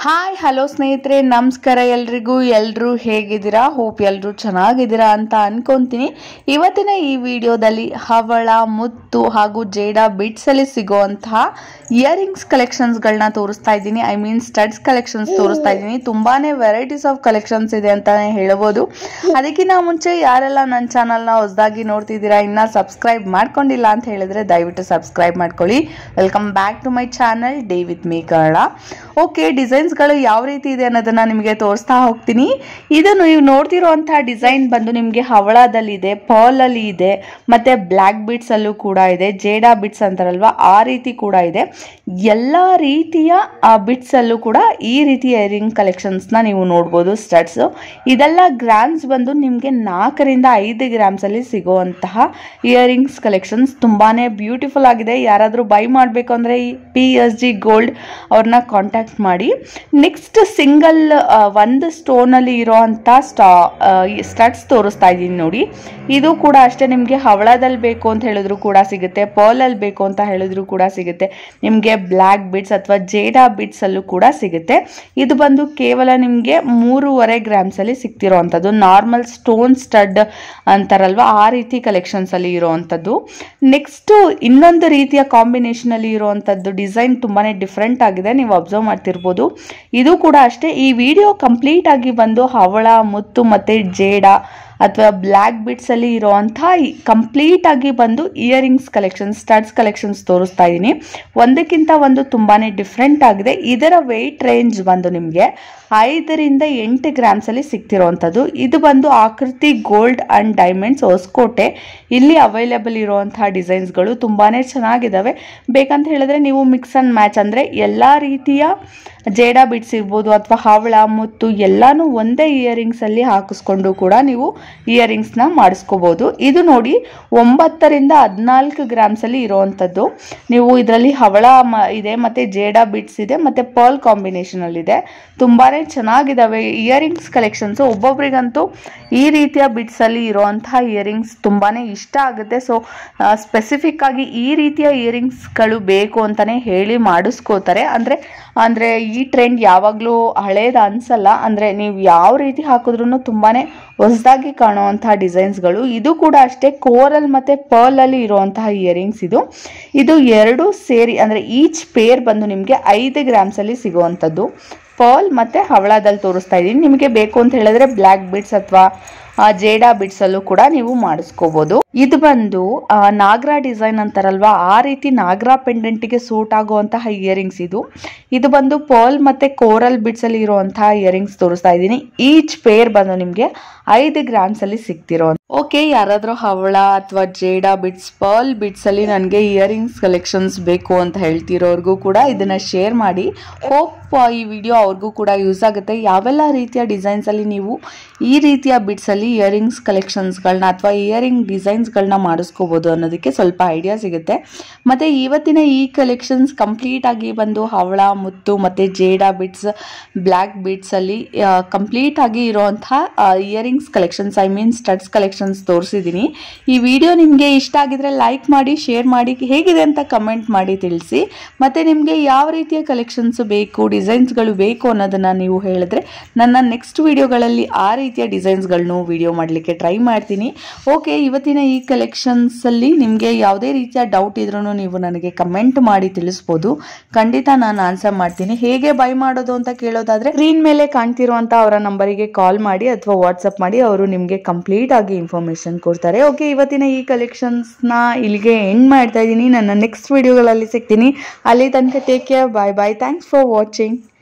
hi hello ಸ್ನೇಹಿತರೆ ನಮಸ್ಕಾರ ಎಲ್ರಿಗೂ ಎಲ್ಲರೂ ಹೇಗಿದ್ದೀರಾ ಹೋಪ್ ಎಲ್ಲರೂ ಚೆನ್ನಾಗಿದ್ದೀರಾ ಅಂತ ಅನ್ಕೊಂತೀನಿ ಇವತ್ತಿನ ಈ ವಿಡಿಯೋದಲ್ಲಿ ಹವಳ ಮುತ್ತು ಹಾಗೂ ಜೇಡ ಬಿಟ್ಸ್ ಅಲ್ಲಿ ಸಿಗುವಂತಹ ಇಯರಿಂಗ್ಸ್ ಕಲೆಕ್ಷನ್ಸ್ಗಳನ್ನ ತೋರಿಸ್ತಾ ಇದ್ದೀನಿ ಐ ಮೀನ್ ಸ್ಟಡ್ಸ್ ಕಲೆಕ್ಷನ್ಸ್ ತೋರಿಸ್ತಾ ಇದ್ದೀನಿ ತುಂಬಾನೇ ವೆರೈಟೀಸ್ ಆಫ್ ಕಲೆಕ್ಷನ್ಸ್ ಇದೆ ಅಂತಾನೆ ಹೇಳ್ಬೋದು ಅದಕ್ಕಿಂತ ಮುಂಚೆ ಯಾರೆಲ್ಲ ನನ್ನ ಚಾನಲ್ನ ಹೊಸದಾಗಿ ನೋಡ್ತಿದ್ದೀರಾ ಇನ್ನ ಸಬ್ಸ್ಕ್ರೈಬ್ ಮಾಡ್ಕೊಂಡಿಲ್ಲ ಅಂತ ಹೇಳಿದ್ರೆ ದಯವಿಟ್ಟು ಸಬ್ಸ್ಕ್ರೈಬ್ ಮಾಡ್ಕೊಳ್ಳಿ welcome back to my channel day with me Kannada okay ಡಿಸೈನ್ಸ್ಗಳು ಯಾವ ರೀತಿ ಇದೆ ಅನ್ನೋದನ್ನ ನಿಮಗೆ ತೋರಿಸ್ತಾ ಹೋಗ್ತೀನಿ ಇದು ನೀವು ನೋಡ್ತಿರುವಂತಹ ಡಿಸೈನ್ ಬಂದು ನಿಮಗೆ ಹವಳದಲ್ಲಿ ಇದೆ ಪರ್ಲ್ ಅಲ್ಲಿ ಇದೆ ಮತ್ತೆ ಬ್ಲ್ಯಾಕ್ ಬಿಟ್ಸ್ ಅಲ್ಲೂ ಕೂಡ ಇದೆ ಜೇಡಾ ಬಿಟ್ಸ್ ಅಂತಾರಲ್ವಾ ಆ ರೀತಿ ಕೂಡ ಇದೆ ಎಲ್ಲ ರೀತಿಯ ಬಿಟ್ಸ್ ಅಲ್ಲೂ ಕೂಡ ಈ ರೀತಿ ಇಯರಿಂಗ್ ಕಲೆಕ್ಷನ್ಸ್ ನ ನೀವು ನೋಡ್ಬೋದು ಸ್ಟಡ್ಸ್ ಇದೆಲ್ಲ ಗ್ರಾಮ್ಸ್ ಬಂದು ನಿಮಗೆ ನಾಲ್ಕರಿಂದ ಐದು ಗ್ರಾಮ್ಸ್ ಅಲ್ಲಿ ಸಿಗುವಂತಹ ಇಯರಿಂಗ್ಸ್ ಕಲೆಕ್ಷನ್ಸ್ ತುಂಬಾನೇ ಬ್ಯೂಟಿಫುಲ್ ಆಗಿದೆ ಯಾರಾದರೂ ಬೈ ಮಾಡಬೇಕು ಅಂದ್ರೆ ಈ ಪಿ ಎಸ್ ಜಿ ಗೋಲ್ಡ್ ಅವ್ರನ್ನ ಕಾಂಟ್ಯಾಕ್ಟ್ ಮಾಡಿ ನೆಕ್ಸ್ಟ್ ಸಿಂಗಲ್ ಒಂದು ಸ್ಟೋನಲ್ಲಿ ಇರೋವಂಥ ಸ್ಟಾ ಸ್ಟಡ್ಸ್ ತೋರಿಸ್ತಾ ಇದ್ದೀನಿ ನೋಡಿ ಇದು ಕೂಡ ಅಷ್ಟೇ ನಿಮಗೆ ಹವಳದಲ್ಲಿ ಬೇಕು ಅಂತ ಹೇಳಿದ್ರು ಕೂಡ ಸಿಗುತ್ತೆ ಪರ್ಲಲ್ಲಿ ಬೇಕು ಅಂತ ಹೇಳಿದ್ರು ಕೂಡ ಸಿಗುತ್ತೆ ನಿಮಗೆ ಬ್ಲ್ಯಾಕ್ ಬಿಟ್ಸ್ ಅಥವಾ ಜೇಡಾ ಬಿಟ್ಸ್ ಅಲ್ಲೂ ಕೂಡ ಸಿಗುತ್ತೆ ಇದು ಬಂದು ಕೇವಲ ನಿಮಗೆ ಮೂರುವರೆ ಗ್ರಾಮ್ಸ್ ಅಲ್ಲಿ ಸಿಗ್ತಿರೋವಂಥದ್ದು ನಾರ್ಮಲ್ ಸ್ಟೋನ್ ಸ್ಟಡ್ ಅಂತಾರಲ್ವಾ ಆ ರೀತಿ ಕಲೆಕ್ಷನ್ಸ್ ಅಲ್ಲಿ ಇರುವಂಥದ್ದು ನೆಕ್ಸ್ಟ್ ಇನ್ನೊಂದು ರೀತಿಯ ಕಾಂಬಿನೇಷನ್ ಅಲ್ಲಿ ಇರುವಂಥದ್ದು ಡಿಸೈನ್ ತುಂಬಾನೇ ಡಿಫ್ರೆಂಟ್ ಆಗಿದೆ ನೀವು ಅಬ್ಸರ್ವ್ ಮಾಡ್ತಿರ್ಬೋದು ಇದು ಕೂಡ ಅಷ್ಟೇ ಈ ವಿಡಿಯೋ ಕಂಪ್ಲೀಟ್ ಆಗಿ ಬಂದು ಹವಳ ಮುತ್ತು ಮತ್ತೆ ಜೇಡ ಅಥವಾ ಬ್ಲ್ಯಾಕ್ ಬಿಟ್ಸ್ ಅಲ್ಲಿ ಇರುವಂಥ ಕಂಪ್ಲೀಟ್ ಆಗಿ ಬಂದು ಇಯರಿಂಗ್ಸ್ ಕಲೆಕ್ಷನ್ಸ್ ಸ್ಟಡ್ಸ್ ಕಲೆಕ್ಷನ್ಸ್ ತೋರಿಸ್ತಾ ಇದ್ದೀನಿ ಒಂದಕ್ಕಿಂತ ಒಂದು ತುಂಬಾನೇ ಡಿಫ್ರೆಂಟ್ ಆಗಿದೆ ಇದರ ವೆಯ್ಟ್ ರೇಂಜ್ ಬಂದು ನಿಮಗೆ ಐದರಿಂದ ಎಂಟು ಗ್ರಾಮ್ಸ್ ಅಲ್ಲಿ ಸಿಗ್ತಿರುವಂಥದ್ದು ಇದು ಬಂದು ಆಕೃತಿ ಗೋಲ್ಡ್ ಅಂಡ್ ಡೈಮಂಡ್ಸ್ ಹೊಸಕೋಟೆ ಇಲ್ಲಿ ಅವೈಲೇಬಲ್ ಇರುವಂತಹ ಡಿಸೈನ್ಸ್ಗಳು ತುಂಬಾನೇ ಚೆನ್ನಾಗಿದ್ದಾವೆ ಬೇಕಂತ ಹೇಳಿದ್ರೆ ನೀವು ಮಿಕ್ಸ್ ಅಂಡ್ ಮ್ಯಾಚ್ ಅಂದ್ರೆ ಎಲ್ಲಾ ರೀತಿಯ ಜೇಡಾ ಬಿಟ್ಸ್ ಇರ್ಬೋದು ಅಥವಾ ಹವಳ ಮುತ್ತು ಎಲ್ಲಾನು ಒಂದೇ ಇಯರಿಂಗ್ಸ್ ಅಲ್ಲಿ ಹಾಕಿಸ್ಕೊಂಡು ಕೂಡ ನೀವು ಇಯರಿಂಗ್ಸ್ ನ ಮಾಡಿಸ್ಕೋಬಹುದು ಇದು ನೋಡಿ ಒಂಬತ್ತರಿಂದ ಹದಿನಾಲ್ಕು ಗ್ರಾಮ್ಸ್ ಅಲ್ಲಿ ಇರುವಂತದ್ದು ನೀವು ಇದರಲ್ಲಿ ಹವಳ ಮ- ಇದೆ ಮತ್ತೆ ಜೇಡಾ ಬಿಟ್ಸ್ ಇದೆ ಮತ್ತೆ ಪರ್ಲ್ ಕಾಂಬಿನೇಷನ್ ಅಲ್ಲಿ ಇದೆ ತುಂಬಾನೇ ಚೆನ್ನಾಗಿದಾವೆ ಇಯರಿಂಗ್ಸ್ ಕಲೆಕ್ಷನ್ಸ್ ಒಬ್ಬೊಬ್ರಿಗಂತೂ ಈ ರೀತಿಯ ಬಿಟ್ಸ್ ಅಲ್ಲಿ ಇರುವಂತಹ ಇಯರಿಂಗ್ಸ್ ತುಂಬಾನೇ ಇಷ್ಟ ಆಗುತ್ತೆ ಸೊ ಸ್ಪೆಸಿಫಿಕ್ ಆಗಿ ಈ ರೀತಿಯ ಇಯರಿಂಗ್ಸ್ಗಳು ಬೇಕು ಅಂತಾನೆ ಹೇಳಿ ಮಾಡಿಸ್ಕೋತಾರೆ ಅಂದ್ರೆ ಅಂದ್ರೆ ಈ ಟ್ರೆಂಡ್ ಯಾವಾಗಲೂ ಹಳೇದು ಅನ್ಸಲ್ಲ ಅಂದ್ರೆ ನೀವು ಯಾವ ರೀತಿ ಹಾಕಿದ್ರು ತುಂಬಾನೇ ಹೊಸದಾಗಿ ಕಾಣುವಂತಹ ಡಿಸೈನ್ಸ್ಗಳು ಇದು ಕೂಡ ಅಷ್ಟೇ ಕೋರಲ್ ಮತ್ತೆ ಪರ್ಲ್ ಅಲ್ಲಿ ಇರುವಂತಹ ಇಯರಿಂಗ್ಸ್ ಇದು ಇದು ಎರಡು ಸೇರಿ ಅಂದ್ರೆ ಈಚ್ ಪೇರ್ ಬಂದು ನಿಮಗೆ ಐದು ಗ್ರಾಮ್ಸ್ ಅಲ್ಲಿ ಸಿಗುವಂಥದ್ದು ಪರ್ಲ್ ಮತ್ತೆ ಹವಳದಲ್ಲಿ ತೋರಿಸ್ತಾ ಇದ್ದೀನಿ ನಿಮಗೆ ಬೇಕು ಅಂತ ಹೇಳಿದ್ರೆ ಬ್ಲ್ಯಾಕ್ ಬಿಟ್ಸ್ ಅಥವಾ ಜೇಡಾ ಬಿಟ್ಸ್ ಅಲ್ಲೂ ಕೂಡ ನೀವು ಮಾಡಿಸ್ಕೋಬಹುದು ಇದು ಬಂದು ಆ, ನಾಗ್ರಾ ಡಿಸೈನ್ ಅಂತಾರಲ್ವಾ ಆ ರೀತಿ ನಾಗ್ರಾ ಪೆಂಡೆಂಟ್ ಗೆ ಸೂಟ್ ಆಗುವಂತಹ ಇಯರಿಂಗ್ಸ್ ಇದು ಇದು ಬಂದು ಪರ್ಲ್ ಮತ್ತೆ ಕೋರಲ್ ಬಿಟ್ಸ್ ಅಲ್ಲಿ ಇರುವಂತಹ ಇಯರಿಂಗ್ಸ್ ತೋರಿಸ್ತಾ ಇದ್ದೀನಿ ಈಚ್ ಪೇರ್ ಬಂದು ನಿಮಗೆ ಐದು ಗ್ರಾಮ್ಸ್ ಅಲ್ಲಿ ಸಿಗ್ತಿರೋ ಓಕೆ ಯಾರಾದ್ರೂ ಹವಳ ಅಥವಾ ಜೇಡಾ ಬಿಟ್ಸ್ ಪರ್ಲ್ ಬಿಟ್ಸ್ ಅಲ್ಲಿ ನನಗೆ ಇಯರಿಂಗ್ಸ್ ಕಲೆಕ್ಷನ್ಸ್ ಬೇಕು ಅಂತ ಹೇಳ್ತಿರೋರ್ಗೂ ಕೂಡ ಇದನ್ನ ಶೇರ್ ಮಾಡಿ ಹೋಪ್ ಈ ವಿಡಿಯೋ ಅವ್ರಿಗೂ ಕೂಡ ಯೂಸ್ ಆಗುತ್ತೆ ಯಾವೆಲ್ಲ ರೀತಿಯ ಡಿಸೈನ್ಸ್ ಅಲ್ಲಿ ನೀವು ಈ ರೀತಿಯ ಬಿಟ್ಸ್ ಅಲ್ಲಿ ಇಯರಿಂಗ್ಸ್ ಕಲೆಕ್ಷನ್ಸ್ಗಳನ್ನ ಅಥವಾ ಇಯರಿಂಗ್ ಡಿಸೈನ್ಸ್ಗಳನ್ನ ಮಾಡಿಸ್ಕೋಬಹುದು ಅನ್ನೋದಕ್ಕೆ ಸ್ವಲ್ಪ ಐಡಿಯಾ ಸಿಗುತ್ತೆ ಮತ್ತೆ ಇವತ್ತಿನ ಈ ಕಲೆಕ್ಷನ್ಸ್ ಕಂಪ್ಲೀಟ್ ಆಗಿ ಬಂದು ಹವಳ ಮುತ್ತು ಮತ್ತೆ ಜೇಡಾ ಬಿಟ್ಸ್ ಬ್ಲ್ಯಾಕ್ ಬಿಟ್ಸ್ ಅಲ್ಲಿ ಕಂಪ್ಲೀಟ್ ಆಗಿ ಇರುವಂತಹ earrings collections I mean studs collections ತೋರಿಸಿದ್ದೀನಿ ಈ ವಿಡಿಯೋ ನಿಮಗೆ ಇಷ್ಟ ಆಗಿದ್ರೆ ಲೈಕ್ ಮಾಡಿ ಶೇರ್ ಮಾಡಿ ಹೇಗಿದೆ ಅಂತ ಕಮೆಂಟ್ ಮಾಡಿ ತಿಳಿಸಿ ಮತ್ತೆ ನಿಮಗೆ ಯಾವ ರೀತಿಯ ಕಲೆಕ್ಷನ್ಸ್ ಬೇಕು ಡಿಸೈನ್ಸ್ಗಳು ಬೇಕು ಅನ್ನೋದನ್ನ ನೀವು ಹೇಳಿದ್ರೆ ನನ್ನ ನೆಕ್ಸ್ಟ್ ವಿಡಿಯೋಗಳಲ್ಲಿ ಆ ರೀತಿಯ ಡಿಸೈನ್ಸ್ಗಳನ್ನು ವಿಡಿಯೋ ಮಾಡಲಿಕ್ಕೆ ಟ್ರೈ ಮಾಡ್ತೀನಿ ಓಕೆ ಇವತ್ತಿನ ಈ ಕಲೆಕ್ಷನ್ಸ್ ಅಲ್ಲಿ ನಿಮಗೆ ಯಾವುದೇ ರೀತಿಯ ಡೌಟ್ ಇದ್ರೂ ನೀವು ನನಗೆ ಕಮೆಂಟ್ ಮಾಡಿ ತಿಳಿಸ್ಬೋದು ಖಂಡಿತ ನಾನು ಆನ್ಸರ್ ಮಾಡ್ತೀನಿ ಹೇಗೆ ಬೈ ಮಾಡೋದು ಅಂತ ಕೇಳೋದಾದ್ರೆ ಸ್ಕ್ರೀನ್ ಮೇಲೆ ಕಾಣ್ತಿರುವಂತ ಅವರ ನಂಬರಿಗೆ ಕಾಲ್ ಮಾಡಿ ಅಥವಾ ವಾಟ್ಸಪ್ ಮಾಡಿ ಅವರು ನಿಮಗೆ ಕಂಪ್ಲೀಟ್ ಆಗಿ ಇನ್ಫಾರ್ಮೇಶನ್ ಕೊಡ್ತಾರೆ ಓಕೆ ಇವತ್ತಿನ ಈ ಕಲೆಕ್ಷನ್ಸ್ನ ಇಲ್ಲಿಗೆ ಎಂಡ್ ಮಾಡ್ತಾ ಇದ್ದೀನಿ ನನ್ನ ನೆಕ್ಸ್ಟ್ ವಿಡಿಯೋಗಳಲ್ಲಿ ಸಿಗ್ತೀನಿ ಅಲ್ಲಿ ತನಕ take care bye bye thanks for watching